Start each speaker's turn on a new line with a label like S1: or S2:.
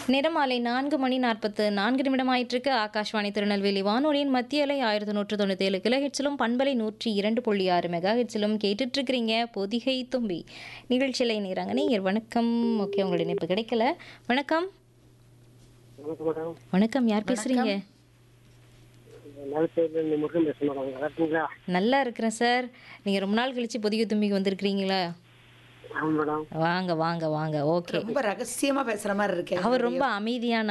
S1: நிறமாலை நான்கு மணி நாற்பத்து நான்கு நிமிடம் ஆயிட்டிருக்கு ஆகாஷ்வாணி திருநெல்வேலி வானொலியின் மத்திய அலை ஆயிரத்தி நூற்று தொண்ணூற்றி ஏழு கிலோ ஹெட்ஸிலும் பண்பலை நூற்றி இரண்டு புள்ளி ஆறு மெகா ஹெட்ஸிலும் கேட்டுட்டு இருக்கிறீங்க பொதிகை தும்பி நிகழ்ச்சியில் இணைகிறாங்க நீங்கள் வணக்கம் ஓகே உங்களுடைய இணைப்பு கிடைக்கல வணக்கம்
S2: வணக்கம் மேடம்
S1: வணக்கம் யார் பேசுறீங்க
S2: நலச்சேரியிலிருந்து முருகன் பேசுகிறேன் மேடம் நல்லா இருக்கீங்களா
S1: நல்லா இருக்கிறேன் சார் நீங்கள் ரொம்ப நாள் கழிச்சு பொதிகை தும்பிக்கு வந்திருக்கிறீங்களா
S2: ஆமாம் மேடம்
S1: வாங்க வாங்க வாங்க ஓகே
S3: ரொம்ப ரகசியமா பேசுற மாதிரி இருக்கேன்
S1: அவர் ரொம்ப அமைதியான